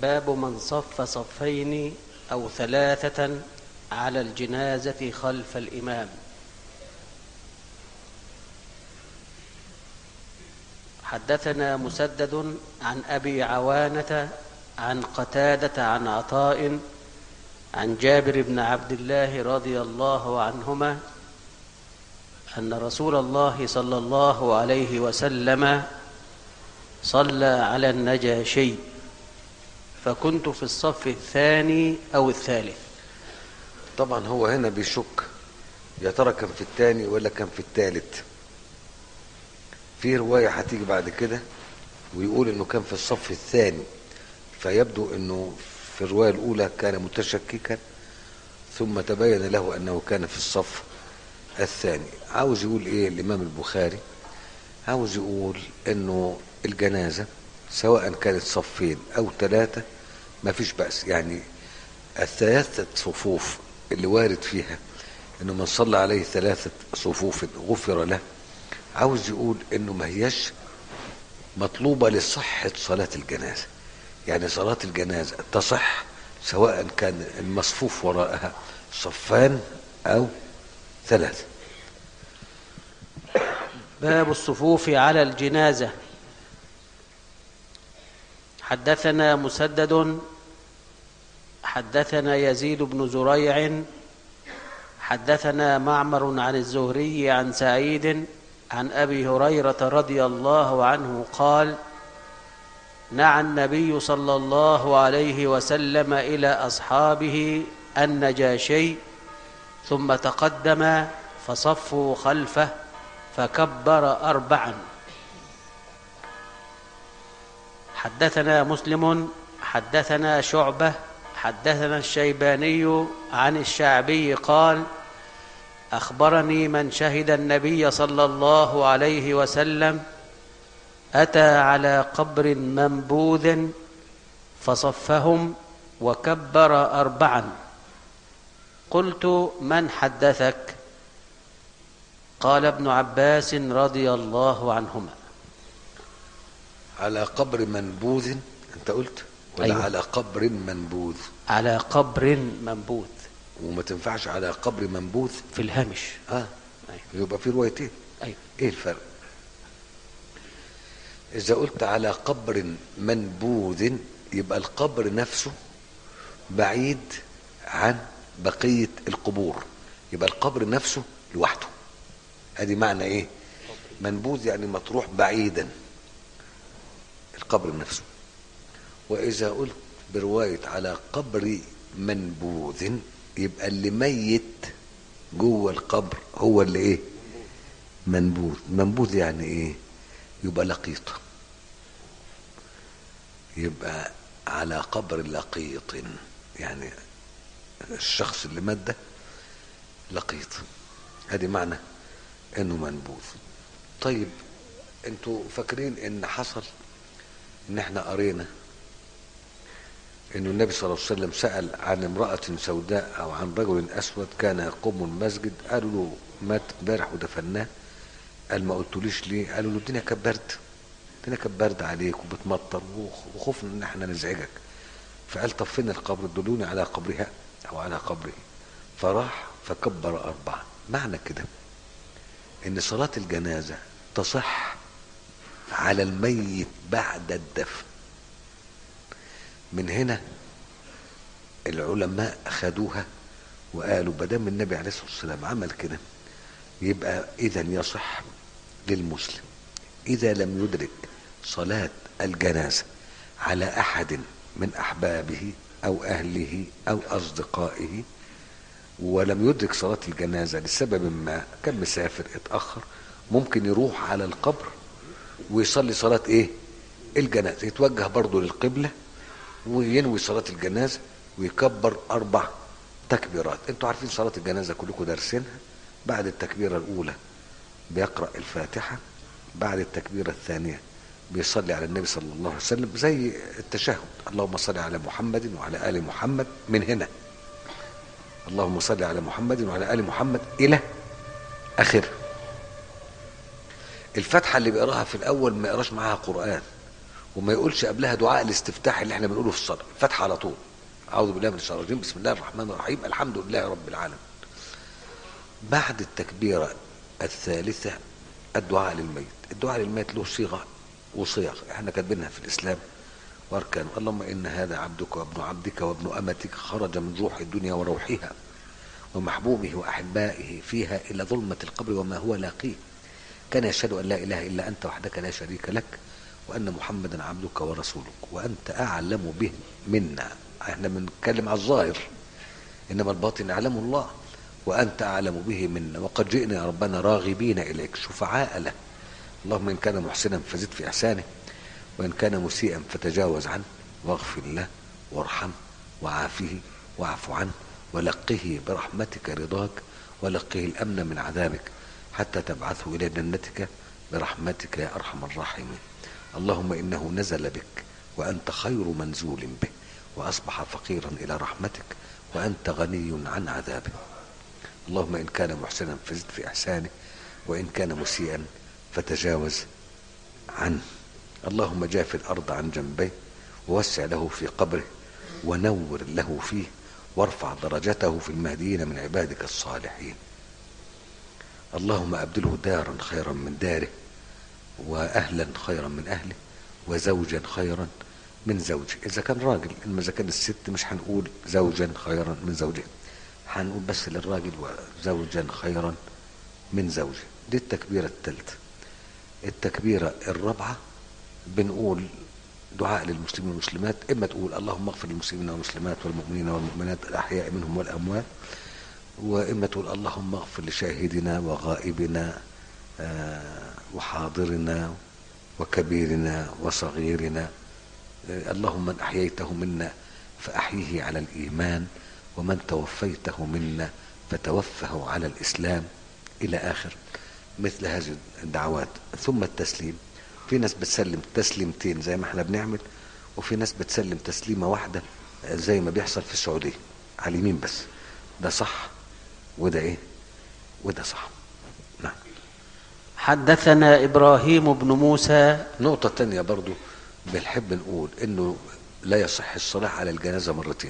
باب من صف صفين أو ثلاثة على الجنازة خلف الإمام حدثنا مسدد عن أبي عوانة عن قتادة عن عطاء عن جابر بن عبد الله رضي الله عنهما أن رسول الله صلى الله عليه وسلم صلى على النجاشي فكنت في الصف الثاني أو الثالث طبعا هو هنا بيشك يا ترى كان في الثاني ولا كان في الثالث في رواية هتيجي بعد كده ويقول انه كان في الصف الثاني فيبدو انه في الرواية الاولى كان متشككا ثم تبين له انه كان في الصف الثاني عاوز يقول ايه الامام البخاري عاوز يقول انه الجنازة سواء كانت صفين او ثلاثة ما فيش بأس يعني الثلاثة صفوف اللي وارد فيها انه من صلى عليه ثلاثة صفوف غفر له عاوز يقول انه ما هيش مطلوبة لصحة صلاة الجنازة يعني صلاة الجنازة تصح سواء كان المصفوف وراءها صفان او ثلاثة باب الصفوف على الجنازة حدثنا مسدد حدثنا يزيد بن زريع حدثنا معمر عن الزهري عن سعيد عن ابي هريره رضي الله عنه قال نعى النبي صلى الله عليه وسلم الى اصحابه النجاشي ثم تقدم فصفوا خلفه فكبر اربعا حدثنا مسلم حدثنا شعبه حدثنا الشيباني عن الشعبي قال اخبرني من شهد النبي صلى الله عليه وسلم اتى على قبر منبوذ فصفهم وكبر اربعا قلت من حدثك قال ابن عباس رضي الله عنهما على قبر منبوذ انت قلت ولا أيوة. على قبر منبوذ على قبر منبوذ وما تنفعش على قبر منبوذ في الهامش اه أيوة. يبقى في روايتين أيوة. ايه الفرق اذا قلت على قبر منبوذ يبقى القبر نفسه بعيد عن بقية القبور يبقى القبر نفسه لوحده ادي معنى ايه منبوذ يعني مطروح بعيدا القبر نفسه واذا قلت برواية على قبر منبوذ يبقى اللي ميت جوه القبر هو اللي ايه منبوذ منبوذ يعني ايه يبقى لقيط يبقى على قبر لقيط يعني الشخص اللي مات ده لقيط ادي معنى انه منبوذ طيب انتوا فاكرين ان حصل ان احنا قرينا انه النبي صلى الله عليه وسلم سأل عن امرأة سوداء او عن رجل اسود كان يقوم المسجد قالوا له مات امبارح ودفناه قال ما قلتوليش ليه قالوا له الدنيا كانت برد الدنيا كانت برد عليك وبتمطر وخ- وخفنا ان احنا نزعجك فقال طب فين القبر دلوني على قبرها او على قبره فراح فكبر اربعه معنى كده ان صلاة الجنازة تصح على الميت بعد الدفن من هنا العلماء خدوها وقالوا بدام النبي عليه الصلاة والسلام عمل كده يبقى اذا يصح للمسلم اذا لم يدرك صلاة الجنازة على احد من احبابه او اهله او اصدقائه ولم يدرك صلاة الجنازة لسبب ما كان مسافر اتأخر ممكن يروح على القبر ويصلي صلاة ايه الجنازة يتوجه برضه للقبلة وينوي صلاة الجنازة ويكبر أربع تكبيرات انتوا عارفين صلاة الجنازة كلكم دارسينها بعد التكبيرة الأولى بيقرأ الفاتحة بعد التكبيرة الثانية بيصلي على النبي صلى الله عليه وسلم زي التشهد اللهم صل على محمد وعلى آل محمد من هنا اللهم صل على محمد وعلى ال محمد الى اخره الفتحه اللي بيقراها في الاول ما يقراش معاها قران وما يقولش قبلها دعاء الاستفتاح اللي احنا بنقوله في الصلاه الفتحه على طول اعوذ بالله من الشيطان الرجيم بسم الله الرحمن الرحيم الحمد لله رب العالمين بعد التكبيره الثالثه الدعاء للميت الدعاء للميت له صيغه وصيغ احنا كاتبينها في الاسلام واركان اللهم ان هذا عبدك وابن عبدك وابن امتك خرج من روح الدنيا وروحها ومحبوبه واحبائه فيها الى ظلمه القبر وما هو لاقيه كان يشهد ان لا اله الا انت وحدك لا شريك لك وان محمدا عبدك ورسولك وانت اعلم به منا احنا بنتكلم على الظاهر انما الباطن يعلمه الله وانت اعلم به منا وقد جئنا يا ربنا راغبين اليك شفعاء له اللهم ان كان محسنا فزد في احسانه وان كان مسيئا فتجاوز عنه واغفر له وارحمه وعافه واعف عنه ولقه برحمتك رضاك ولقه الامن من عذابك حتى تبعثه الى جنتك برحمتك يا ارحم الراحمين اللهم انه نزل بك وانت خير منزول به واصبح فقيرا الى رحمتك وانت غني عن عذابه اللهم ان كان محسنا فزد في احسانه وان كان مسيئا فتجاوز عنه اللهم جاف الارض عن جنبيه ووسع له في قبره ونور له فيه وارفع درجته في المهديين من عبادك الصالحين اللهم ابدله دارا خيرا من داره واهلا خيرا من اهله وزوجا خيرا من زوجه اذا كان راجل انما اذا كان الست مش هنقول زوجا خيرا من زوجها هنقول بس للراجل وزوجا خيرا من زوجه دي التكبيره الثالثه التكبيره الرابعه بنقول دعاء للمسلمين والمسلمات اما تقول اللهم اغفر للمسلمين والمسلمات والمؤمنين والمؤمنات الاحياء منهم والاموات واما تقول اللهم اغفر لشاهدنا وغائبنا آه، وحاضرنا وكبيرنا وصغيرنا آه، اللهم من احييته منا فاحيه على الايمان ومن توفيته منا فتوفه على الاسلام الى اخر مثل هذه الدعوات ثم التسليم في ناس بتسلم تسليمتين زي ما احنا بنعمل وفي ناس بتسلم تسليمه واحده زي ما بيحصل في السعوديه على اليمين بس ده صح وده ايه وده صح نعم حدثنا ابراهيم بن موسى نقطة تانية برضو بنحب نقول انه لا يصح الصلاة على الجنازة مرتين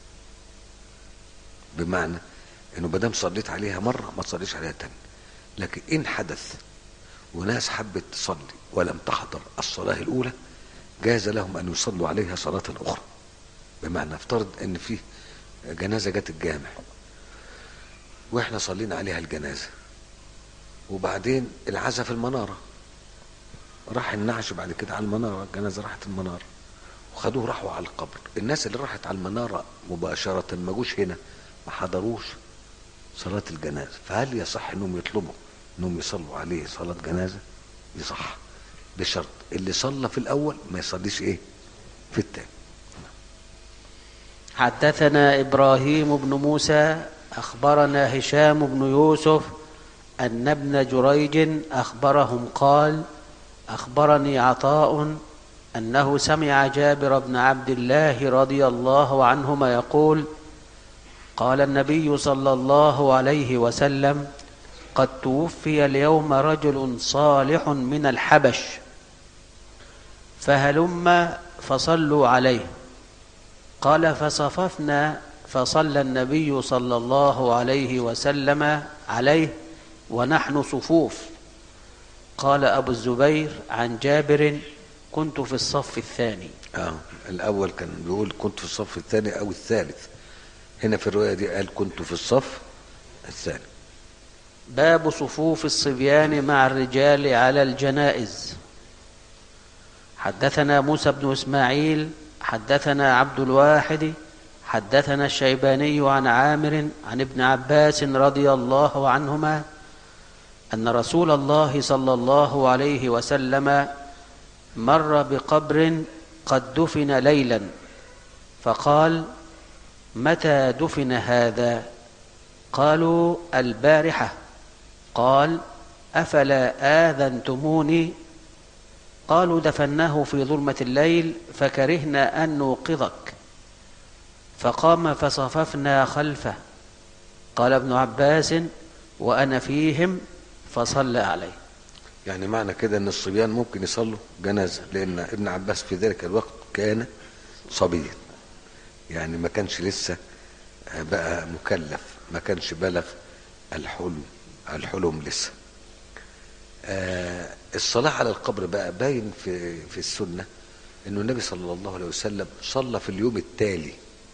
بمعنى انه مادام صليت عليها مرة ما تصليش عليها تاني لكن ان حدث وناس حبت تصلي ولم تحضر الصلاة الاولى جاز لهم ان يصلوا عليها صلاة اخرى بمعنى افترض ان في جنازة جت الجامع واحنا صلينا عليها الجنازة وبعدين العزا في المنارة راح النعش بعد كده على المنارة الجنازة راحت المنارة وخدوه راحوا على القبر الناس اللي راحت على المنارة مباشرة ما جوش هنا ما حضروش صلاة الجنازة فهل يصح انهم يطلبوا انهم يصلوا عليه صلاة جنازة يصح بشرط اللي صلى في الاول ما يصليش ايه في التاني حدثنا ابراهيم بن موسى اخبرنا هشام بن يوسف ان ابن جريج اخبرهم قال اخبرني عطاء انه سمع جابر بن عبد الله رضي الله عنهما يقول قال النبي صلى الله عليه وسلم قد توفي اليوم رجل صالح من الحبش فهلم فصلوا عليه قال فصففنا فصلى النبي صلى الله عليه وسلم عليه ونحن صفوف قال ابو الزبير عن جابر كنت في الصف الثاني اه الاول كان بيقول كنت في الصف الثاني او الثالث هنا في الروايه دي قال كنت في الصف الثاني باب صفوف الصبيان مع الرجال على الجنائز حدثنا موسى بن اسماعيل حدثنا عبد الواحد حدثنا الشيباني عن عامر عن ابن عباس رضي الله عنهما ان رسول الله صلى الله عليه وسلم مر بقبر قد دفن ليلا فقال متى دفن هذا قالوا البارحه قال افلا اذنتموني قالوا دفناه في ظلمه الليل فكرهنا ان نوقظك فقام فصففنا خلفه قال ابن عباس وانا فيهم فصلى عليه يعني معنى كده ان الصبيان ممكن يصلوا جنازة لان ابن عباس في ذلك الوقت كان صبيا يعني ما كانش لسه بقى مكلف ما كانش بلغ الحلم الحلم لسه آه الصلاة على القبر بقى باين في في السنة انه النبي صلى الله عليه وسلم صلى في اليوم التالي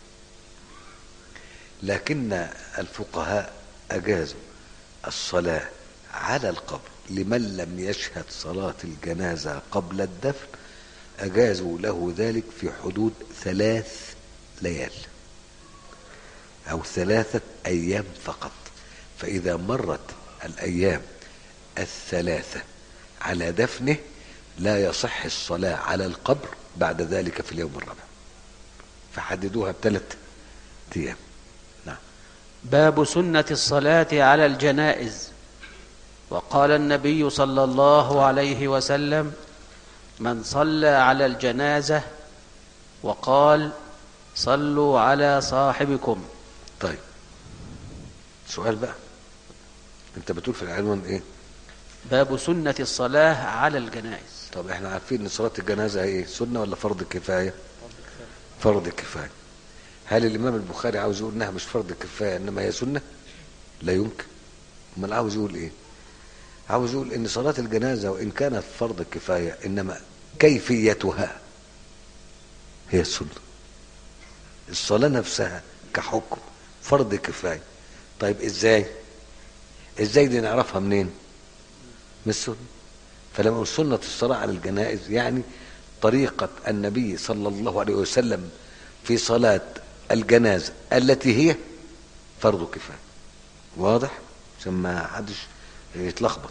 لكن الفقهاء اجازوا الصلاة على القبر لمن لم يشهد صلاة الجنازة قبل الدفن أجازوا له ذلك في حدود ثلاث ليال أو ثلاثة أيام فقط فإذا مرت الأيام الثلاثة على دفنه لا يصح الصلاة على القبر بعد ذلك في اليوم الرابع فحددوها بثلاث أيام نعم باب سنة الصلاة على الجنائز وقال النبي صلى الله عليه وسلم من صلى على الجنازة وقال صلوا على صاحبكم طيب سؤال بقى انت بتقول في العنوان ايه باب سنة الصلاة على الجنائز طب احنا عارفين ان صلاة الجنازة ايه سنة ولا فرض كفاية فرض كفاية هل الامام البخاري عاوز يقول انها مش فرض كفاية انما هي سنة لا يمكن امال عاوز يقول ايه عاوز يقول ان صلاة الجنازة وان كانت فرض كفاية انما كيفيتها هي السنة الصلاة نفسها كحكم فرض كفاية طيب ازاي ازاي دي نعرفها منين من السنة فلما نقول سنة الصلاة على الجنائز يعني طريقة النبي صلى الله عليه وسلم في صلاة الجنازة التي هي فرض كفاية واضح عشان ما حدش يتلخبط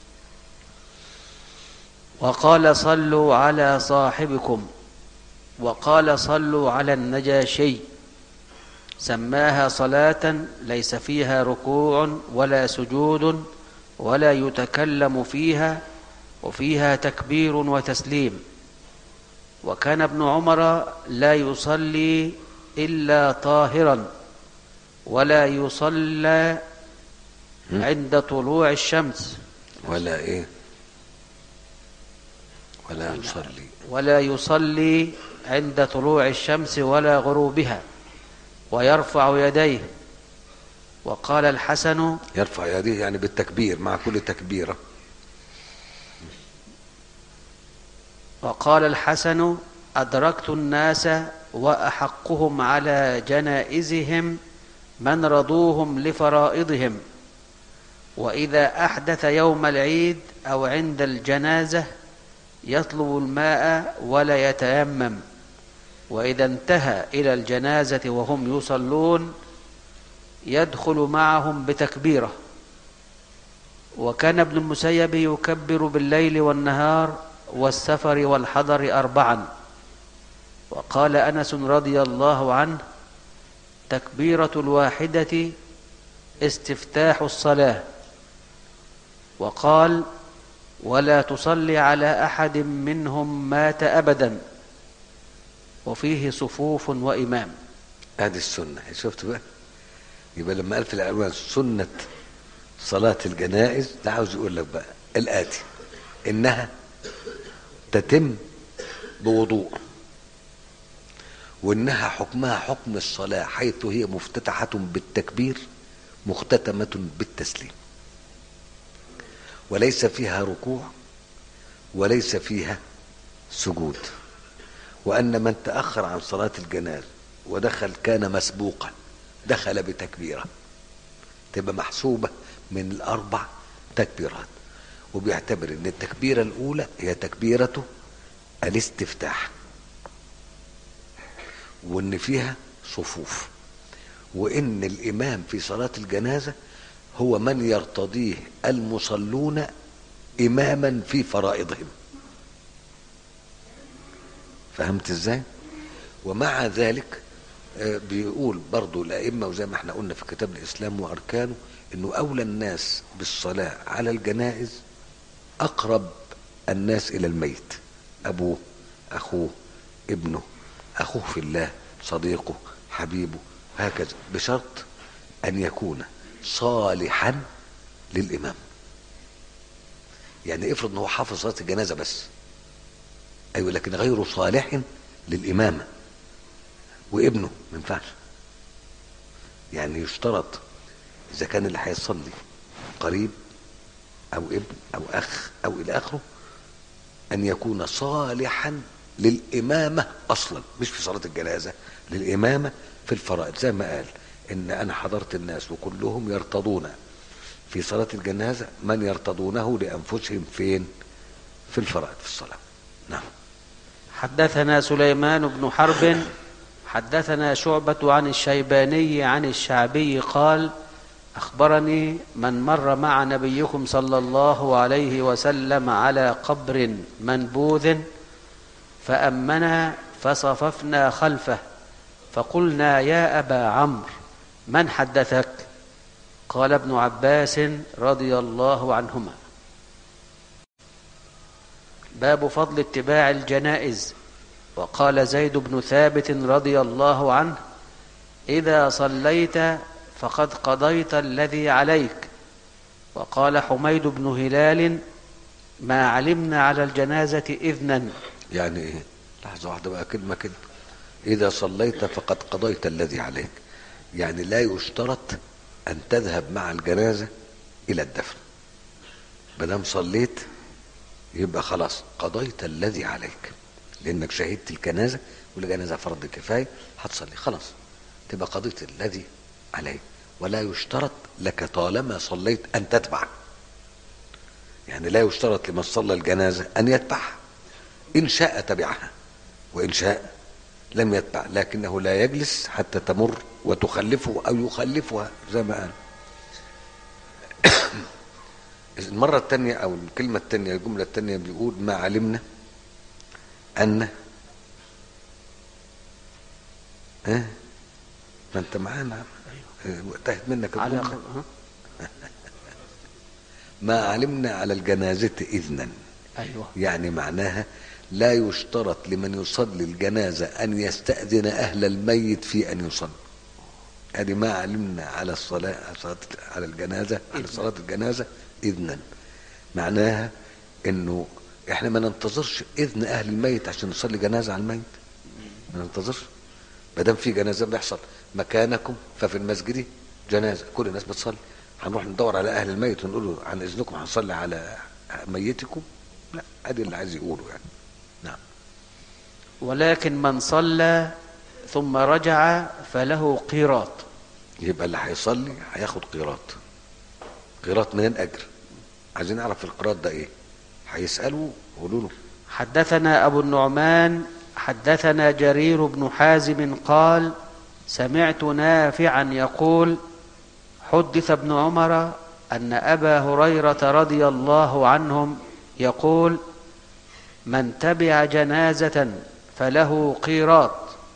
وقال صلوا على صاحبكم وقال صلوا على النجاشي سماها صلاة ليس فيها ركوع ولا سجود ولا يتكلم فيها وفيها تكبير وتسليم وكان ابن عمر لا يصلي إلا طاهرا ولا يصلى عند طلوع الشمس ولا ايه ولا يصلي ولا يصلي عند طلوع الشمس ولا غروبها ويرفع يديه وقال الحسن يرفع يديه يعني بالتكبير مع كل تكبيرة وقال الحسن أدركت الناس وأحقهم على جنائزهم من رضوهم لفرائضهم وإذا أحدث يوم العيد أو عند الجنازة يطلب الماء ولا يتيمم وإذا انتهى إلى الجنازة وهم يصلون يدخل معهم بتكبيرة وكان ابن المسيب يكبر بالليل والنهار والسفر والحضر أربعا وقال أنس رضي الله عنه تكبيرة الواحدة استفتاح الصلاة وقال ولا تصلي على أحد منهم مات أبدا وفيه صفوف وإمام هذه السنة شفت بقى يبقى لما قال في العنوان سنة صلاة الجنائز ده عاوز يقول لك بقى الآتي إنها تتم بوضوء وإنها حكمها حكم الصلاة حيث هي مفتتحة بالتكبير مختتمة بالتسليم وليس فيها ركوع وليس فيها سجود وأن من تأخر عن صلاة الجنازة ودخل كان مسبوقا دخل بتكبيرة تبقى محسوبة من الأربع تكبيرات وبيعتبر ان التكبيرة الأولى هي تكبيرة الاستفتاح وان فيها صفوف وان الإمام في صلاة الجنازة هو من يرتضيه المصلون إماما في فرائضهم فهمت ازاي ومع ذلك بيقول برضو الأئمة وزي ما احنا قلنا في كتاب الإسلام وأركانه أنه أولى الناس بالصلاة على الجنائز أقرب الناس إلى الميت أبوه أخوه ابنه أخوه في الله صديقه حبيبه هكذا بشرط أن يكون صالحا للإمام يعني افرض ان هو حافظ صلاه الجنازه بس ايوه لكن غير صالح للامامه وابنه ما ينفعش يعني يشترط اذا كان اللي هيصلي قريب او ابن او اخ او الى اخره ان يكون صالحا للامامه اصلا مش في صلاه الجنازه للامامه في الفرائض زي ما قال ان انا حضرت الناس وكلهم يرتضون في صلاه الجنازه من يرتضونه لانفسهم فين في الفرائض في الصلاه نعم حدثنا سليمان بن حرب حدثنا شعبة عن الشيباني عن الشعبي قال أخبرني من مر مع نبيكم صلى الله عليه وسلم على قبر منبوذ فأمنا فصففنا خلفه فقلنا يا أبا عمرو من حدثك قال ابن عباس رضي الله عنهما باب فضل اتباع الجنائز وقال زيد بن ثابت رضي الله عنه اذا صليت فقد قضيت الذي عليك وقال حميد بن هلال ما علمنا على الجنازه اذنا يعني ايه لحظه واحده بقى كلمه كده اذا صليت فقد قضيت الذي عليك يعني لا يشترط ان تذهب مع الجنازه الى الدفن ما دام صليت يبقى خلاص قضيت الذي عليك لانك شهدت الجنازه والجنازه فرض كفايه هتصلي خلاص تبقى قضيت الذي عليك ولا يشترط لك طالما صليت ان تتبع يعني لا يشترط لمن صلى الجنازه ان يتبعها ان شاء تبعها وان شاء لم يتبع لكنه لا يجلس حتى تمر وتخلفه او يخلفها زي ما قال المرة الثانية أو الكلمة الثانية الجملة الثانية بيقول ما علمنا أن ها ما أنت معانا انتهت منك على الجملة ها؟ ما علمنا على الجنازة إذنا ايوه يعني معناها لا يشترط لمن يصلي الجنازة أن يستأذن أهل الميت في أن يصلي هذه ما علمنا على الصلاة صلاة- على الجنازة على صلاة الجنازة إذنا معناها إنه إحنا ما ننتظرش إذن أهل الميت عشان نصلي جنازة على الميت ما ننتظرش ما دام في جنازة بيحصل مكانكم ففي المسجد جنازة كل الناس بتصلي هنروح ندور على أهل الميت ونقول له عن إذنكم هنصلي على ميتكم لا ادي اللي عايز يقوله يعني نعم ولكن من صلى ثم رجع فله قيراط يبقى اللي هيصلي هياخد قيراط قيراط منين اجر عايزين نعرف القيراط ده ايه هيسالوا قولوا له حدثنا أبو النعمان حدثنا جرير بن حازم قال سمعت نافعا يقول حدث ابن عمر أن أبا هريرة رضي الله عنهم يقول من تبع جنازة فله قيراط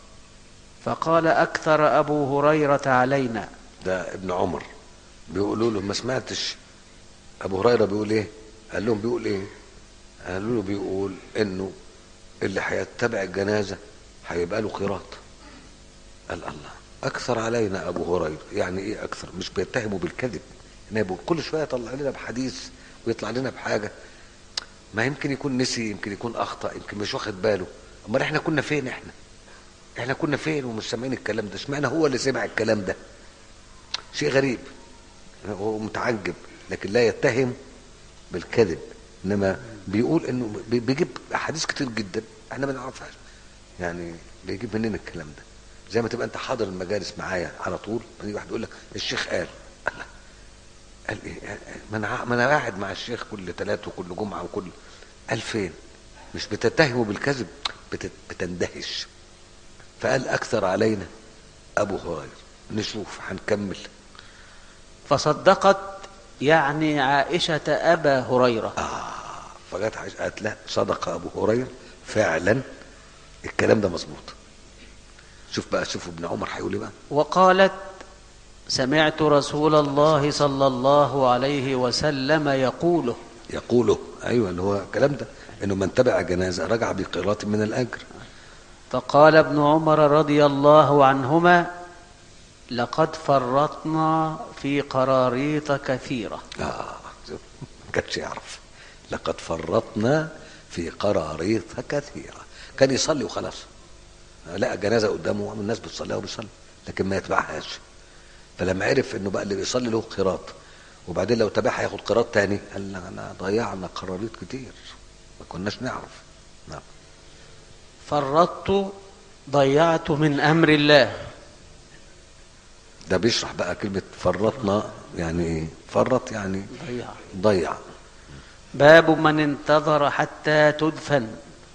فقال أكثر أبو هريرة علينا ده ابن عمر بيقولوا له ما سمعتش ابو هريره بيقول ايه قال لهم بيقول ايه قالوا له بيقول انه اللي هيتبع الجنازه هيبقى له قيراط قال الله اكثر علينا ابو هريره يعني ايه اكثر مش بيتهموا بالكذب يعني بيقول كل شويه يطلع لنا بحديث ويطلع لنا بحاجه ما يمكن يكون نسي يمكن يكون اخطا يمكن مش واخد باله امال احنا كنا فين احنا احنا كنا فين ومش سامعين الكلام ده اشمعنى هو اللي سمع الكلام ده شيء غريب هو متعجب لكن لا يتهم بالكذب انما بيقول انه بي- بيجيب احاديث كتير جدا احنا ما نعرفهاش يعني بيجيب منين الكلام ده زي ما تبقى انت حاضر المجالس معايا على طول يجي واحد يقول لك الشيخ قال الله قال ايه ما انا ع- ما انا قاعد مع الشيخ كل ثلاث وكل جمعه وكل قال فين مش بتتهمه بالكذب بتت- بتندهش فقال اكثر علينا ابو هريره نشوف هنكمل فصدقت يعني عائشة أبا هريرة اه فجت عائشه قالت لا صدق ابو هريره فعلا الكلام ده مظبوط شوف بقى شوفوا ابن عمر هيقول ايه بقى وقالت سمعت رسول الله صلى الله عليه وسلم يقوله يقوله ايوه اللي هو الكلام ده انه من تبع جنازه رجع بقيراط من الاجر فقال ابن عمر رضي الله عنهما لقد فرطنا في قراريط كثيرة اه شوف، ما كانش يعرف لقد فرطنا في قراريط كثيرة كان يصلي وخلاص لقى جنازة قدامه الناس بتصلي وبيصلي لكن ما يتبعهاش فلما عرف انه بقى اللي بيصلي له قراط وبعدين لو تبعها هياخد قراط تاني قال لنا انا ضيعنا قراريط كتير ما كناش نعرف نعم فرطت ضيعت من امر الله ده بيشرح بقى كلمة فرطنا يعني ايه فرط يعني ضيع ضيع باب من انتظر حتى تدفن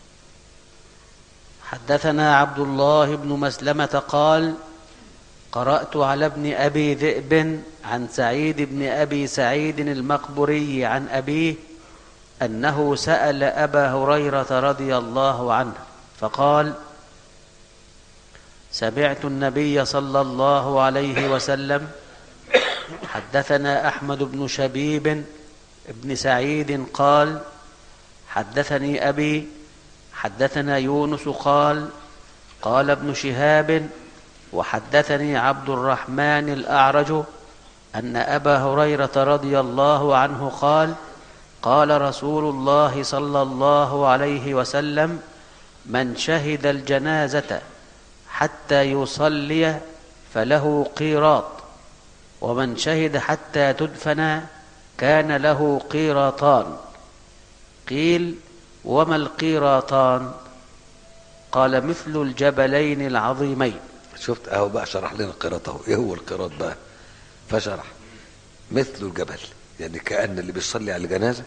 حدثنا عبد الله بن مسلمة قال قرأت على ابن أبي ذئب عن سعيد بن أبي سعيد المقبري عن أبيه أنه سأل أبا هريرة رضي الله عنه فقال سمعت النبي صلى الله عليه وسلم حدثنا أحمد بن شبيب بن سعيد قال حدثني أبي حدثنا يونس قال قال ابن شهاب وحدثني عبد الرحمن الأعرج أن أبا هريرة رضي الله عنه قال قال رسول الله صلى الله عليه وسلم من شهد الجنازة حتى يصلي فله قيراط ومن شهد حتى تدفن كان له قيراطان قيل وما القيراطان قال مثل الجبلين العظيمين شفت اهو بقى شرح لنا القراط اهو ايه هو القراط بقى فشرح مثل الجبل يعني كأن اللي بيصلي على الجنازة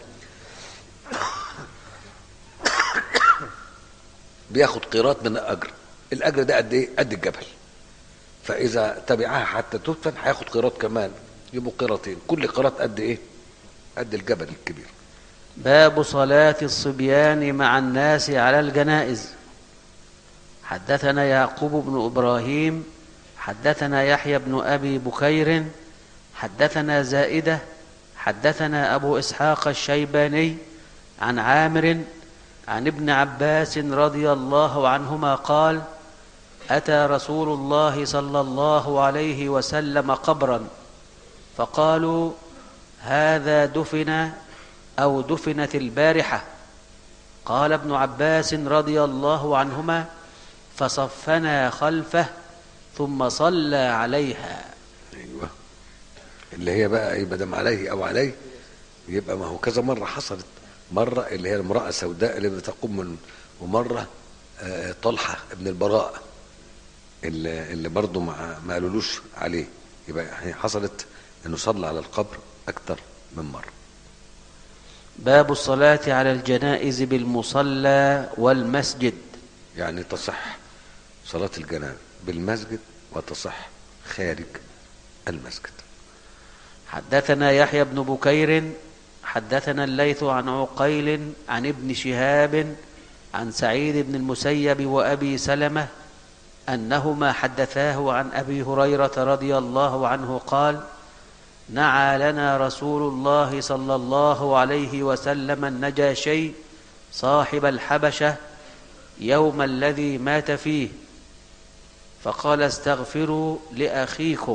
بياخد قيراط من الأجر الأجر ده قد إيه؟ قد الجبل فإذا تبعها حتى تدفن هياخد قيراط كمان يبقوا قيراطين كل قيراط قد إيه؟ قد الجبل الكبير باب صلاة الصبيان مع الناس على الجنائز حدثنا يعقوب بن إبراهيم حدثنا يحيى بن أبي بكير حدثنا زائدة حدثنا أبو إسحاق الشيباني عن عامر عن ابن عباس رضي الله عنهما قال أتى رسول الله صلى الله عليه وسلم قبرا فقالوا هذا دفن أو دفنت البارحة قال ابن عباس رضي الله عنهما فصفنا خلفه ثم صلى عليها ايوه اللي هي بقى ايه مدام عليه او عليه يبقى ما هو كذا مره حصلت مره اللي هي المراه السوداء اللي بتقوم من ومره آه، طلحه ابن البراء اللي, اللي برضه ما ما قالولوش عليه يبقى هي حصلت انه صلى على القبر اكتر من مره باب الصلاة على الجنائز بالمصلى والمسجد يعني تصح صلاه الجنازه بالمسجد وتصح خارج المسجد حدثنا يحيى بن بكير حدثنا الليث عن عقيل عن ابن شهاب عن سعيد بن المسيب وأبي سلمة أنهما حدثاه عن أبي هريرة رضي الله عنه قال نعى لنا رسول الله صلى الله عليه وسلم النجاشي صاحب الحبشة يوم الذي مات فيه فقال استغفروا لأخيكم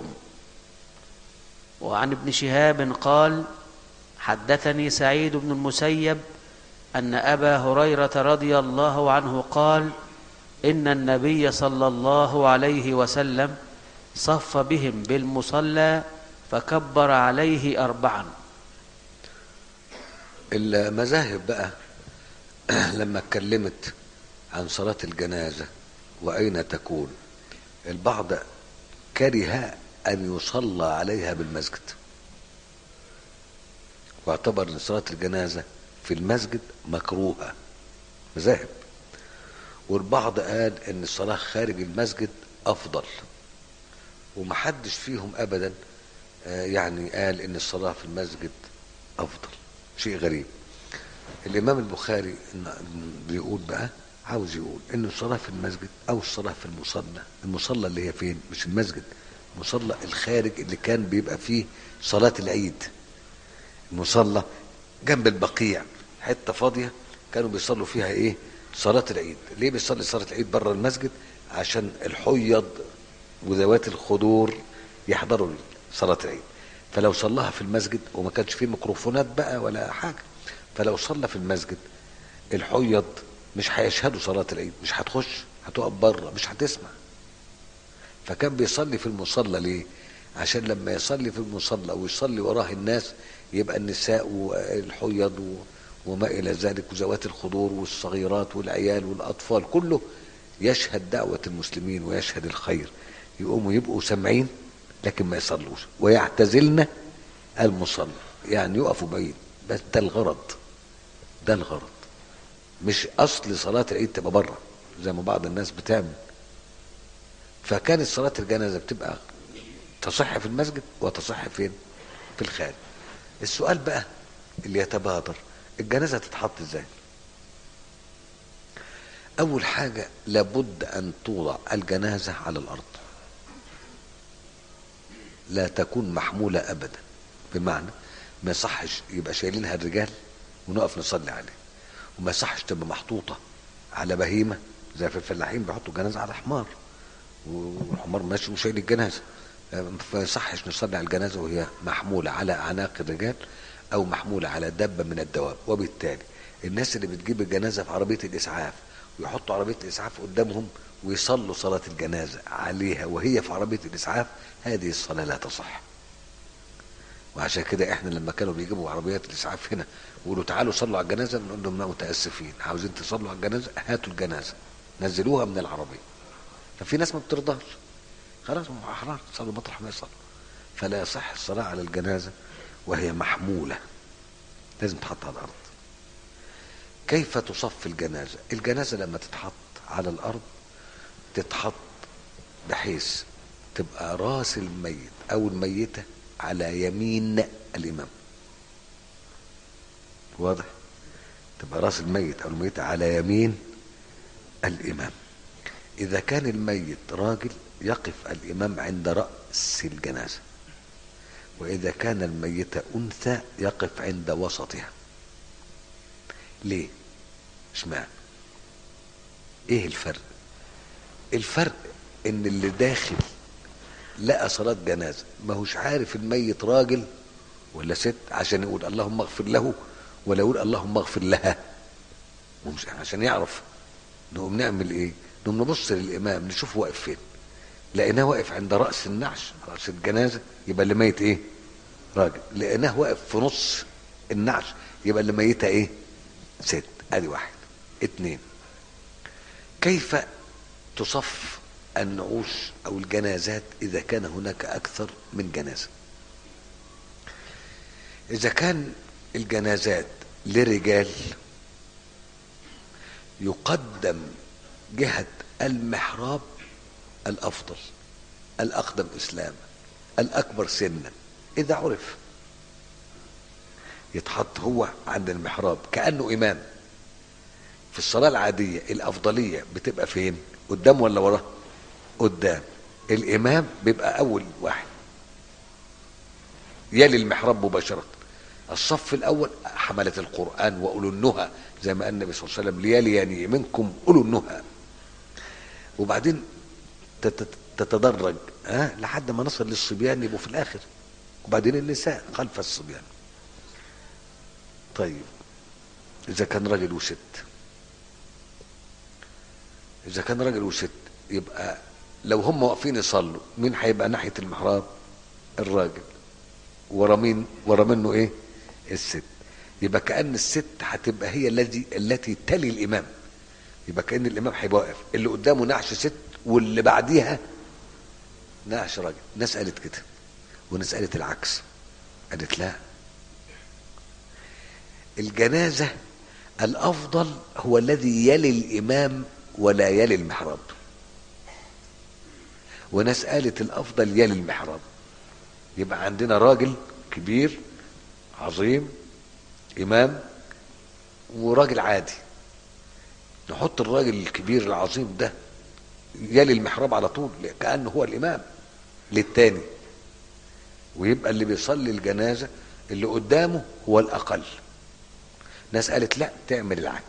وعن ابن شهاب قال حدثني سعيد بن المسيب أن أبا هريرة رضي الله عنه قال إن النبي صلى الله عليه وسلم صف بهم بالمصلى فكبر عليه أربعا المذاهب بقى لما اتكلمت عن صلاة الجنازة وأين تكون البعض كره أن يصلى عليها بالمسجد واعتبر أن صلاة الجنازة في المسجد مكروهة مذاهب والبعض قال أن الصلاة خارج المسجد أفضل ومحدش فيهم أبدا آه، يعني قال أن الصلاة في المسجد أفضل شيء غريب الإمام البخاري إن- بيقول بقى عاوز يقول إن الصلاة في المسجد أو الصلاة في المصلى المصلى اللي هي فين مش المسجد المصلى الخارج اللي كان بيبقى فيه صلاة العيد المصلى جنب البقيع حتة فاضية كانوا بيصلوا فيها إيه صلاة العيد ليه بيصلي صلاة العيد بره المسجد عشان الحيض وذوات الخدور يحضروا صلاة العيد فلو صلاها في المسجد وما كانش فيه ميكروفونات بقى ولا حاجة فلو صلى في المسجد الحيض مش هيشهدوا صلاة العيد مش هتخش هتقف بره مش هتسمع فكان بيصلي في المصلى ليه عشان لما يصلي في المصلى ويصلي وراه الناس يبقى النساء والحيض و- وما إلى ذلك وذوات الخضور والصغيرات والعيال والأطفال كله يشهد دعوة المسلمين ويشهد الخير يقوموا يبقوا سامعين لكن ما يصلوش ويعتزلن المصلى يعني يقفوا بعيد بس ده الغرض ده الغرض مش اصل صلاه العيد تبقى بره زي ما بعض الناس بتعمل فكانت صلاه الجنازه بتبقى تصح في المسجد وتصح فين في الخارج السؤال بقى اللي يتبادر الجنازه تتحط ازاي اول حاجه لابد ان توضع الجنازه على الارض لا تكون محموله ابدا بمعنى ما يصحش يبقى شايلينها الرجال ونقف نصلي عليه وما يصحش تبقى محطوطه على بهيمه زي في الفلاحين بيحطوا جنازه على حمار والحمار ماشي وشايل الجنازه فما يصحش نصلي على الجنازه وهي محموله على اعناق الرجال او محموله على دبه من الدواب وبالتالي الناس اللي بتجيب الجنازه في عربيه الاسعاف ويحطوا عربيه الاسعاف قدامهم ويصلوا صلاه الجنازه عليها وهي في عربيه الاسعاف هذه الصلاه لا تصح وعشان كده احنا لما كانوا بيجيبوا عربيات الاسعاف هنا ويقولوا تعالوا صلوا على الجنازه بنقول لهم لا متاسفين عاوزين تصلوا على الجنازه هاتوا الجنازه نزلوها من العربيه ففي ناس ما بترضاش خلاص هم احرار صلوا مطرح ما يصلوا فلا يصح الصلاه على الجنازه وهي محموله لازم تحط على الارض كيف تصف الجنازه الجنازه لما تتحط على الارض تتحط بحيث تبقى راس الميت او الميته على يمين الامام واضح تبقى راس الميت او الميته على يمين الامام اذا كان الميت راجل يقف الامام عند راس الجنازه واذا كان الميت انثى يقف عند وسطها ليه اشمعنى ايه الفرق الفرق ان اللي داخل لقى صلاة جنازة ما هوش عارف الميت راجل ولا ست عشان يقول اللهم اغفر له ولا يقول اللهم اغفر لها ومش عشان يعرف نقوم نعمل ايه نقوم نبص للامام نشوف واقف فين لقيناه واقف عند راس النعش راس الجنازه يبقى اللي ميت ايه راجل لقيناه واقف في نص النعش يبقى اللي ميتها ايه ست ادي واحد اتنين كيف تصف النعوش او الجنازات اذا كان هناك اكثر من جنازه اذا كان الجنازات لرجال يقدم جهه المحراب الافضل الاقدم اسلاما الاكبر سنا اذا عرف يتحط هو عند المحراب كانه امام في الصلاه العاديه الافضليه بتبقى فين قدام ولا وراه قدام الامام بيبقى اول واحد يلي المحراب مباشره الصف الاول حمله القران واولو النهى زي ما قال النبي صلى الله عليه وسلم ليالي يعني منكم اولو النهى وبعدين تت- تتدرج ها لحد ما نصل للصبيان يبقوا في الاخر وبعدين النساء خلف الصبيان طيب اذا كان راجل وست اذا كان راجل وست يبقى لو هم واقفين يصلوا مين هيبقى ناحيه المحراب الراجل ورا مين ورا منه ايه الست يبقى كان الست هتبقى هي الذي التي تلي الامام يبقى كان الامام هيبقى واقف اللي قدامه نعش ست واللي بعديها نعش راجل ناس قالت كده وناس قالت العكس قالت لا الجنازه الافضل هو الذي يلي الامام ولا يلي المحراب وناس قالت الافضل يلي المحراب يبقى عندنا راجل كبير عظيم امام وراجل عادي نحط الراجل الكبير العظيم ده يلي المحراب على طول كانه هو الامام للتاني ويبقى اللي بيصلي الجنازه اللي قدامه هو الاقل ناس قالت لا تعمل العكس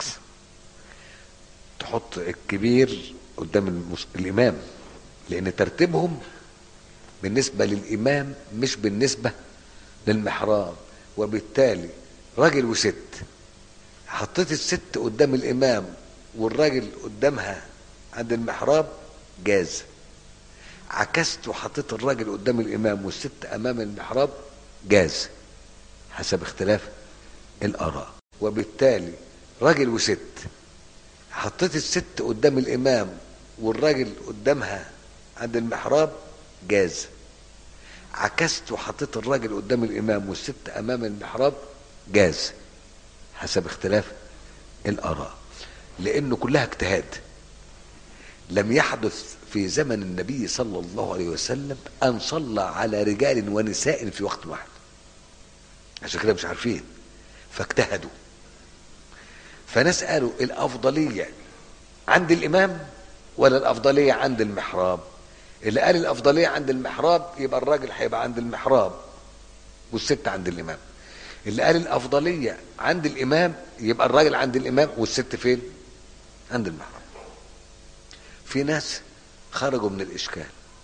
تحط الكبير قدام المس... الامام لان ترتيبهم بالنسبه للامام مش بالنسبه للمحراب وبالتالي راجل وست حطيت الست قدام الامام والراجل قدامها عند المحراب جاز عكست وحطيت الراجل قدام الامام والست امام المحراب جاز حسب اختلاف الاراء وبالتالي راجل وست حطيت الست قدام الامام والراجل قدامها عند المحراب جاز عكست وحطيت الراجل قدام الامام والست امام المحراب جاز حسب اختلاف الاراء لانه كلها اجتهاد لم يحدث في زمن النبي صلى الله عليه وسلم ان صلى على رجال ونساء في وقت واحد عشان كده مش عارفين فاجتهدوا فناس قالوا الافضليه عند الامام ولا الافضليه عند المحراب اللي قال الافضليه عند المحراب يبقى الراجل هيبقى عند المحراب والست عند الامام اللي قال الافضليه عند الامام يبقى الراجل عند الامام والست فين عند المحراب في ناس خرجوا من الاشكال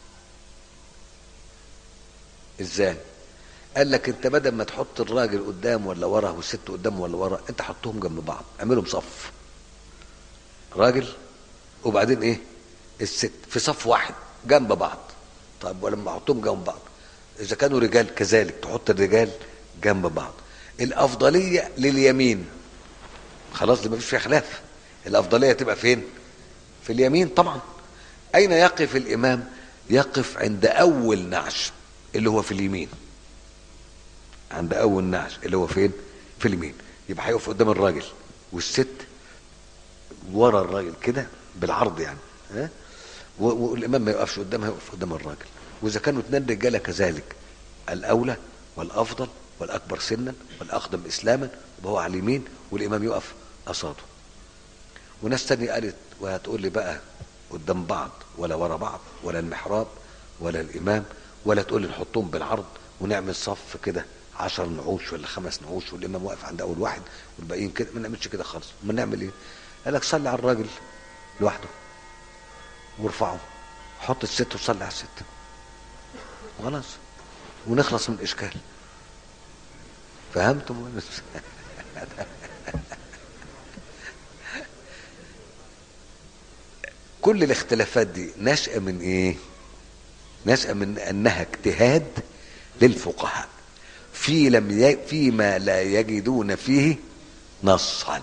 ازاي قال لك انت بدل ما تحط الراجل قدام ولا ورا والست قدام ولا ورا انت حطهم جنب بعض اعملهم صف راجل وبعدين ايه الست في صف واحد جنب بعض طيب ولما احطهم جنب بعض اذا كانوا رجال كذلك تحط الرجال جنب بعض الافضليه لليمين خلاص دي مفيش فيها خلاف الافضليه تبقى فين في اليمين طبعا اين يقف الامام يقف عند اول نعش اللي هو في اليمين عند اول نعش اللي هو فين في اليمين يبقى هيقف قدام الراجل والست ورا الراجل كده بالعرض يعني ها والامام ما يقفش قدامها يقف قدام الراجل واذا كانوا اثنين رجاله كذلك الاولى والافضل والاكبر سنا والاقدم اسلاما يبقى هو على اليمين والامام يقف قصاده وناس تانية قالت وهتقول لي بقى قدام بعض ولا ورا بعض ولا المحراب ولا الامام ولا تقول لي نحطهم بالعرض ونعمل صف كده عشر نعوش ولا خمس نعوش والامام واقف عند اول واحد والباقيين كده ما نعملش كده خالص ما نعمل ايه قال لك صلي على الراجل لوحده وارفعه حط الست وصلي على الست خلاص ونخلص من الاشكال فهمتم كل الاختلافات دي نشأة من ايه نشأة من انها اجتهاد للفقهاء في لم ي... فيما لا يجدون فيه نصا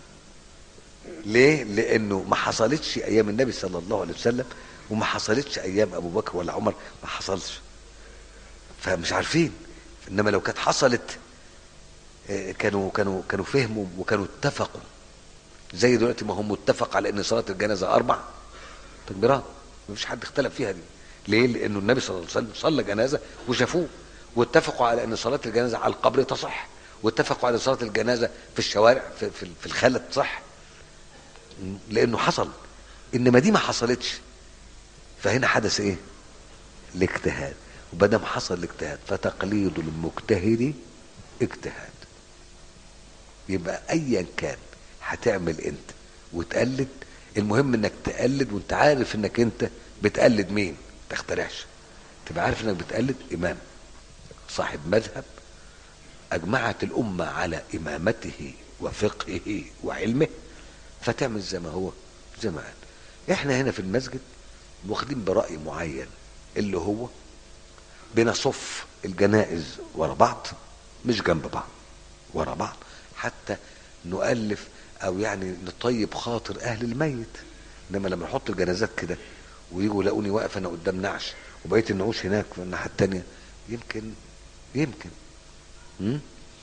ليه لانه ما حصلتش ايام النبي صلى الله عليه وسلم وما حصلتش ايام ابو بكر ولا عمر ما حصلش فمش عارفين انما لو كانت حصلت كانوا كانوا كانوا فهموا وكانوا اتفقوا زي دلوقتي ما هم متفق على ان صلاه الجنازه اربع تكبيرات ما فيش حد اختلف فيها دي ليه لانه النبي صلى الله عليه وسلم صلى جنازه وشافوه واتفقوا على ان صلاه الجنازه على القبر تصح واتفقوا على صلاه الجنازه في الشوارع في, في, في الخلا تصح لانه حصل انما دي ما حصلتش فهنا حدث ايه الاجتهاد وبدم حصل الاجتهاد فتقليد المجتهد اجتهاد يبقى ايا كان هتعمل انت وتقلد المهم انك تقلد وانت عارف انك انت بتقلد مين تخترعش تبقى عارف انك بتقلد امام صاحب مذهب اجمعت الامه على امامته وفقهه وعلمه فتعمل زي ما هو زي ما قال احنا هنا في المسجد واخدين براي معين اللي هو بنصف الجنائز ورا بعض مش جنب بعض ورا بعض حتى نؤلف او يعني نطيب خاطر اهل الميت انما لما نحط الجنازات كده ويجوا يلاقوني واقف انا قدام نعش وبقيت النعوش هناك في الناحيه الثانيه يمكن يمكن م?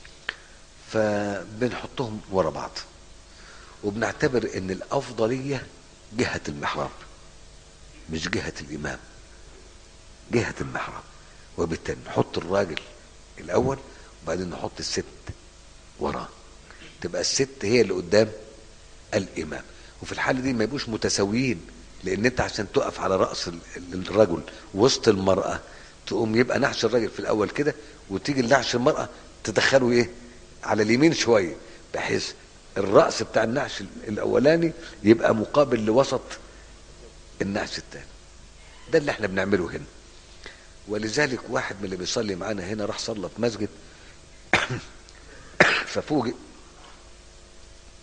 فبنحطهم ورا بعض وبنعتبر ان الافضليه جهه المحراب مش جهه الامام جهه المحراب وبالتالي نحط الراجل الاول وبعدين نحط الست وراه تبقى الست هي اللي قدام الامام وفي الحاله دي ما يبقوش متساويين لان انت عشان تقف على راس الرجل وسط المراه تقوم يبقى نعش الراجل في الاول كده وتيجي لنعش المراه تدخله ايه على اليمين شويه بحيث الراس بتاع النعش الاولاني يبقى مقابل لوسط النعش الثاني ده اللي احنا بنعمله هنا ولذلك واحد من اللي بيصلي معانا هنا راح صلى في مسجد ففوجئ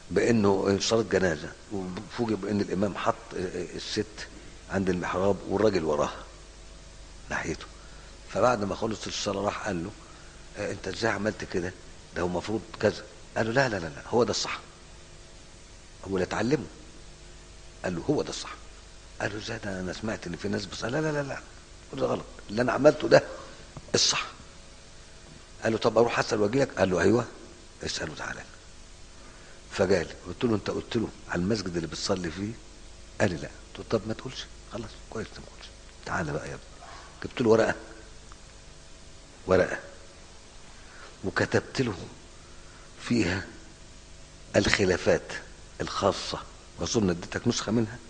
بانه صلاه جنازه وفوجئ بان الامام حط الست عند المحراب والراجل وراها ناحيته فبعد ما خلص الصلاه راح قال له آه، انت ازاي عملت كده ده هو المفروض كذا قال له لا لا لا لا هو ده الصح هو اللي اتعلمه قال له هو ده الصح قال له ازاي ده انا سمعت ان في ناس بس لا لا لا لا ده غلط اللي انا عملته ده الصح قال له طب اروح اسال واجي لك قال له ايوه اساله تعالى فجالي قلت له انت قلت له على المسجد اللي بتصلي فيه قال لي لا قلت له طب ما تقولش خلاص كويس ما تقولش تعالى بقى يا ابني جبت له ورقه ورقه وكتبت له فيها الخلافات الخاصه واظن اديتك نسخه منها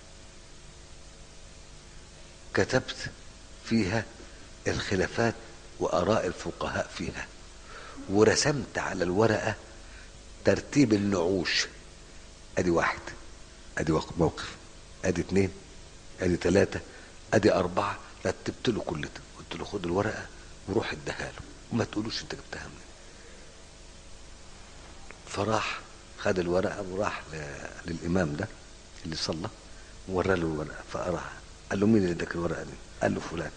كتبت فيها الخلافات واراء الفقهاء فيها ورسمت على الورقه ترتيب النعوش ادي واحد ادي وق- موقف ادي اتنين ادي تلاتة ادي اربعة رتبت له كل ده قلت له خد الورقة وروح اديها له وما تقولوش انت جبتها منين فراح خد الورقة وراح ل- للامام ده اللي صلى وورى له الورقة فقراها قال له مين اللي اداك الورقة دي قال له فلان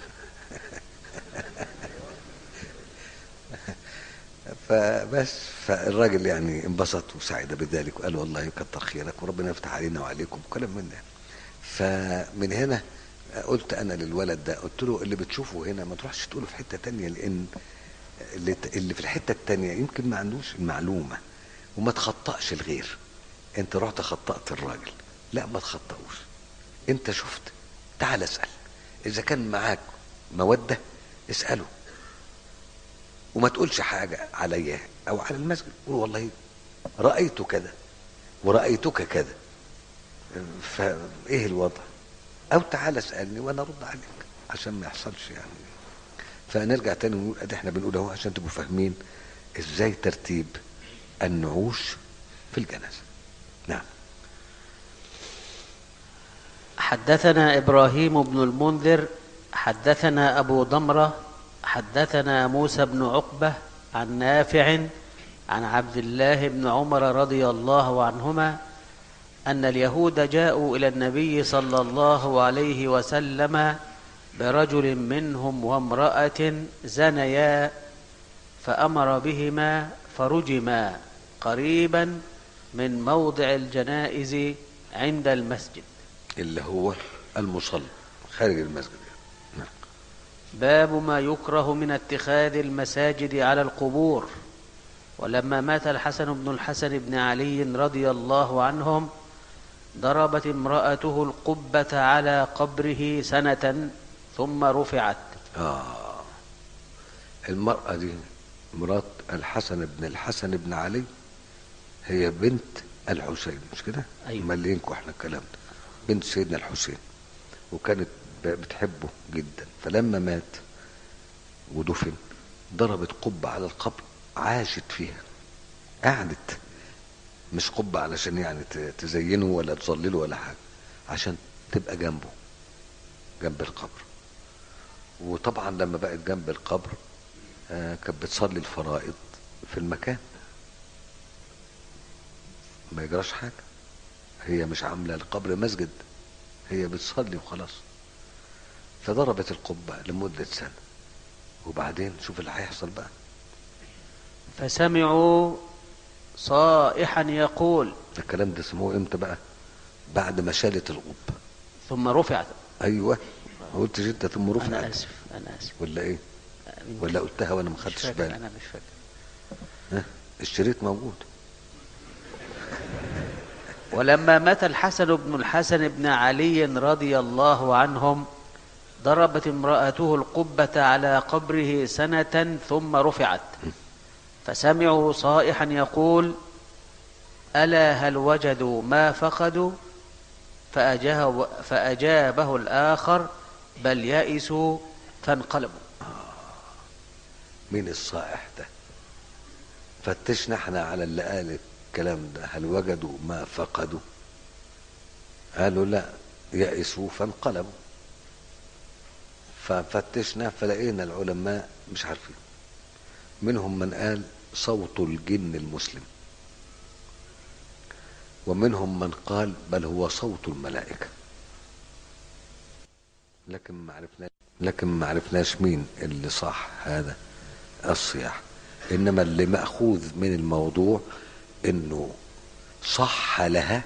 فبس فالراجل يعني انبسط وسعد بذلك وقال والله يكتر خيرك وربنا يفتح علينا وعليكم وكلام من ده فمن هنا قلت انا للولد ده قلت له اللي بتشوفه هنا ما تروحش تقوله في حته تانية لان اللي, اللي في الحته التانية يمكن ما عندوش المعلومه وما تخطأش الغير انت رحت خطأت الراجل لا ما تخطئوش انت شفت تعال اسأل اذا كان معاك مودة اسأله وما تقولش حاجة عليا أو على المسجد قول والله رأيت كذا ورأيتك كذا فإيه الوضع أو تعال اسألني وأنا أرد عليك عشان ما يحصلش يعني فنرجع تاني ونقول أدي احنا بنقول اهو عشان تبقوا فاهمين ازاي ترتيب النعوش في الجنازة نعم حدثنا ابراهيم بن المنذر حدثنا ابو ضمره حدثنا موسى بن عقبه عن نافع عن عبد الله بن عمر رضي الله عنهما ان اليهود جاءوا الى النبي صلى الله عليه وسلم برجل منهم وامراه زنيا فامر بهما فرجما قريبا من موضع الجنائز عند المسجد اللي هو المصلى خارج المسجد نعم باب ما يكره من اتخاذ المساجد على القبور ولما مات الحسن بن الحسن بن علي رضي الله عنهم ضربت امرأته القبة على قبره سنة ثم رفعت آه المرأة دي مرات الحسن بن الحسن بن علي هي بنت الحسين مش كده؟ أيوة. ملينكوا احنا الكلام ده بنت سيدنا الحسين وكانت ب- بتحبه جدا فلما مات ودفن ضربت قبة على القبر عاشت فيها قعدت مش قبة علشان يعني ت- تزينه ولا تظلله ولا حاجة عشان تبقى جنبه جنب القبر وطبعا لما بقت جنب القبر آه، كانت بتصلي الفرائض في المكان ما يجراش حاجة هي مش عاملة القبر مسجد هي بتصلي وخلاص فضربت القبة لمدة سنة وبعدين شوف اللي هيحصل بقى فسمعوا صائحا يقول الكلام ده سموه امتى بقى بعد ما شالت القبة ثم رفعت ايوه ما قلتش انت ثم انا رفعت اسف انا اسف ولا ايه من- ولا قلتها وانا ما مش خدتش فاكر بالي انا مش فاكر ها؟ الشريط موجود ولما مات الحسن بن الحسن بن علي رضي الله عنهم ضربت امرأته القبة على قبره سنة ثم رفعت فسمعوا صائحا يقول ألا هل وجدوا ما فقدوا فأجاب فأجابه الآخر بل يئسوا فانقلبوا مين الصائح ده فتشنا احنا على اللي قال الكلام ده هل وجدوا ما فقدوا قالوا لا يئسوا فانقلبوا ففتشنا فلقينا العلماء مش عارفين منهم من قال صوت الجن المسلم ومنهم من قال بل هو صوت الملائكة لكن ما عرفناش لكن ما عرفناش مين اللي صح هذا الصياح انما اللي ماخوذ من الموضوع انه صح لها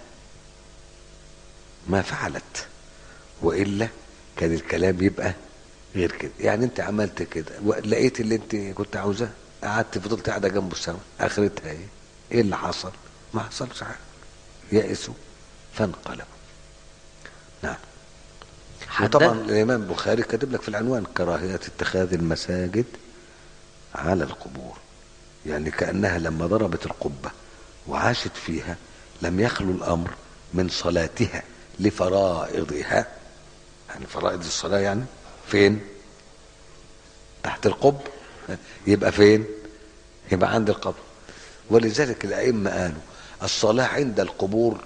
ما فعلت والا كان الكلام يبقى غير كده يعني انت عملت كده لقيت اللي انت كنت عاوزاه قعدت فضلت قاعده جنبه سوا اخرتها ايه ايه اللي حصل ما حصلش حاجه يأسوا فانقلبوا نعم وطبعا الامام البخاري كاتب لك في العنوان كراهيه اتخاذ المساجد على القبور يعني كانها لما ضربت القبه وعاشت فيها لم يخلو الامر من صلاتها لفرائضها يعني فرائض الصلاه يعني فين تحت القب يبقى فين يبقى عند القبر ولذلك الائمه قالوا الصلاه عند القبور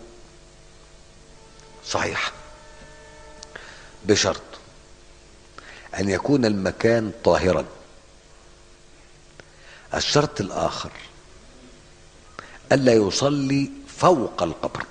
صحيحه بشرط ان يكون المكان طاهرا الشرط الاخر الا يصلي فوق القبر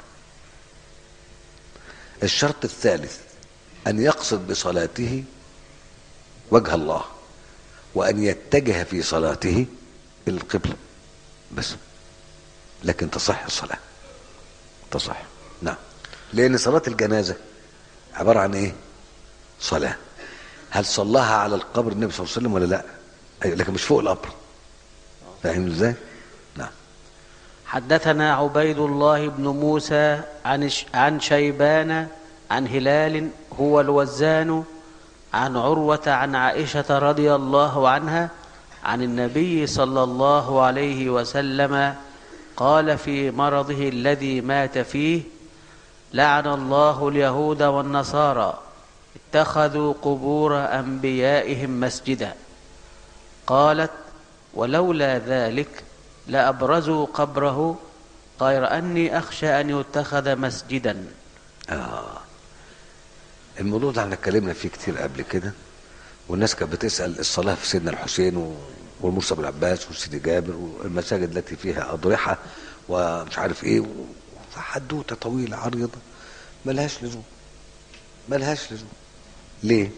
الشرط الثالث ان يقصد بصلاته وجه الله وان يتجه في صلاته الى القبله بس لكن تصح الصلاه تصح نعم لان صلاه الجنازه عباره عن ايه صلاه هل صلاها على القبر النبي صلى الله عليه وسلم ولا لا أيوة لكن مش فوق القبر فاهم ازاي نعم حدثنا عبيد الله بن موسى عن عن شيبان عن هلال هو الوزان عن عروة عن عائشة رضي الله عنها عن النبي صلى الله عليه وسلم قال في مرضه الذي مات فيه لعن الله اليهود والنصارى اتخذوا قبور انبيائهم مسجدا قالت ولولا ذلك لابرزوا قبره غير اني اخشى ان يتخذ مسجدا آه. الموضوع ده احنا اتكلمنا فيه كتير قبل كده والناس كانت بتسال الصلاه في سيدنا الحسين و... والمرسى بن العباس وسيدي جابر والمساجد التي فيها اضرحه ومش عارف ايه حدوته طويله عريضه ملهاش لزوم ملهاش لزوم ليه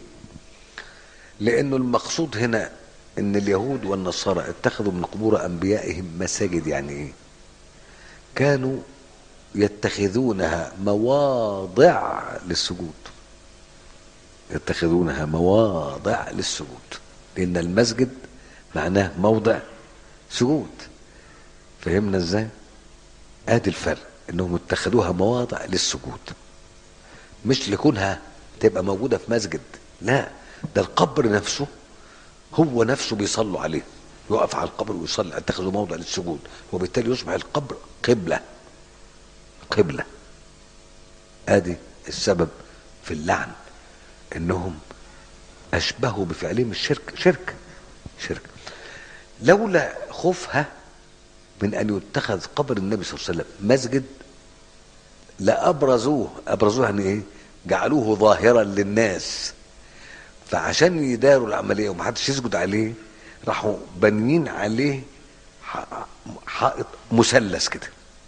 لانه المقصود هنا ان اليهود والنصارى اتخذوا من قبور انبيائهم مساجد يعني ايه كانوا يتخذونها مواضع للسجود يتخذونها مواضع للسجود لان المسجد معناه موضع سجود فهمنا ازاي ادي الفرق انهم اتخذوها مواضع للسجود مش لكونها تبقى موجوده في مسجد لا ده القبر نفسه هو نفسه بيصلوا عليه يقف على القبر ويصلي اتخذوا موضع للسجود وبالتالي يصبح القبر قبله قبله ادي السبب في اللعن انهم اشبهوا بفعلهم الشرك شرك شرك لولا خوفها من ان يتخذ قبر النبي صلى الله عليه وسلم مسجد لابرزوه ابرزوه يعني ايه جعلوه ظاهرا للناس فعشان يداروا العمليه ومحدش يسجد عليه راحوا بانيين عليه حائط مثلث كده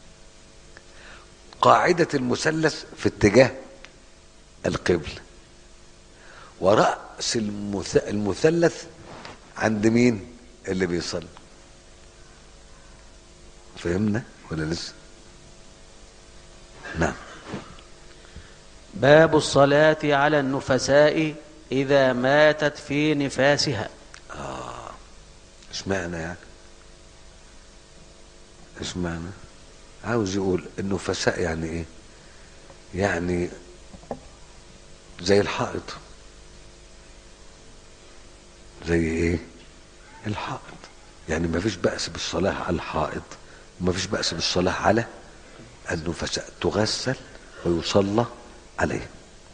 قاعدة المثلث في اتجاه القبل ورأس المثلث عند مين اللي بيصلي فهمنا ولا لسه نعم باب الصلاة على النفساء إذا ماتت في نفاسها آه اشمعنى يعني اشمعنى عاوز يقول النفساء يعني ايه يعني زي الحائط زي ايه الحائط يعني ما فيش بأس بالصلاة على الحائط وما فيش بأس بالصلاة على النفساء تغسل ويصلى عليه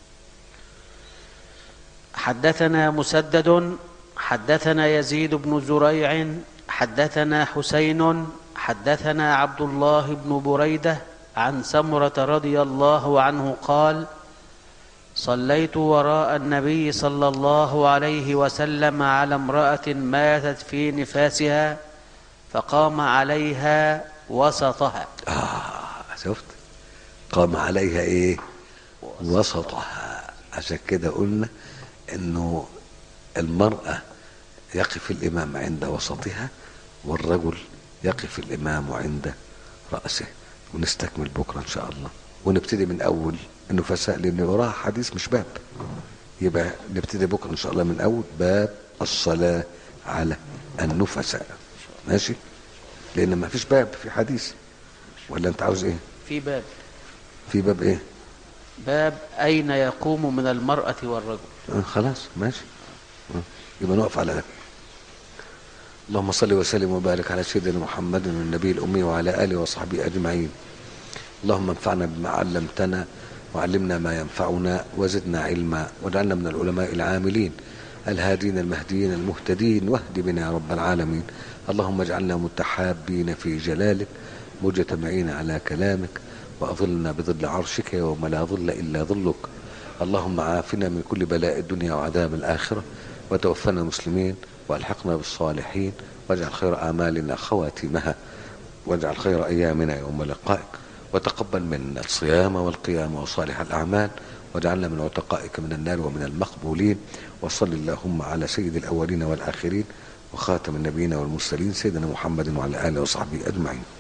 حدثنا مسدد حدثنا يزيد بن زريع حدثنا حسين حدثنا عبد الله بن بريده عن سمره رضي الله عنه قال صليت وراء النبي صلى الله عليه وسلم على امراه ماتت في نفاسها فقام عليها وسطها آه شفت قام عليها ايه وسطها عشان كده قلنا انه المرأة يقف الامام عند وسطها والرجل يقف الامام عند رأسه ونستكمل بكرة ان شاء الله ونبتدي من اول النفساء لان وراها حديث مش باب يبقى نبتدي بكرة ان شاء الله من اول باب الصلاة على النفساء ماشي لان ما فيش باب في حديث ولا انت عاوز ايه في باب في باب ايه باب أين يقوم من المرأة والرجل آه خلاص ماشي آه. يبقى نقف على ده اللهم صل وسلم وبارك على سيدنا محمد النبي الأمي وعلى آله وصحبه أجمعين اللهم انفعنا بما علمتنا وعلمنا ما ينفعنا وزدنا علما واجعلنا من العلماء العاملين الهادين المهديين المهتدين واهد بنا يا رب العالمين اللهم اجعلنا متحابين في جلالك مجتمعين على كلامك وأظلنا بظل عرشك يوم لا ظل إلا ظلك اللهم عافنا من كل بلاء الدنيا وعذاب الآخرة وتوفنا مسلمين والحقنا بالصالحين واجعل خير أعمالنا خواتيمها واجعل خير أيامنا يوم لقائك وتقبل منا الصيام والقيام وصالح الأعمال واجعلنا من عتقائك من النار ومن المقبولين وصل اللهم على سيد الأولين والآخرين وخاتم النبيين والمرسلين سيدنا محمد وعلى آله وصحبه أجمعين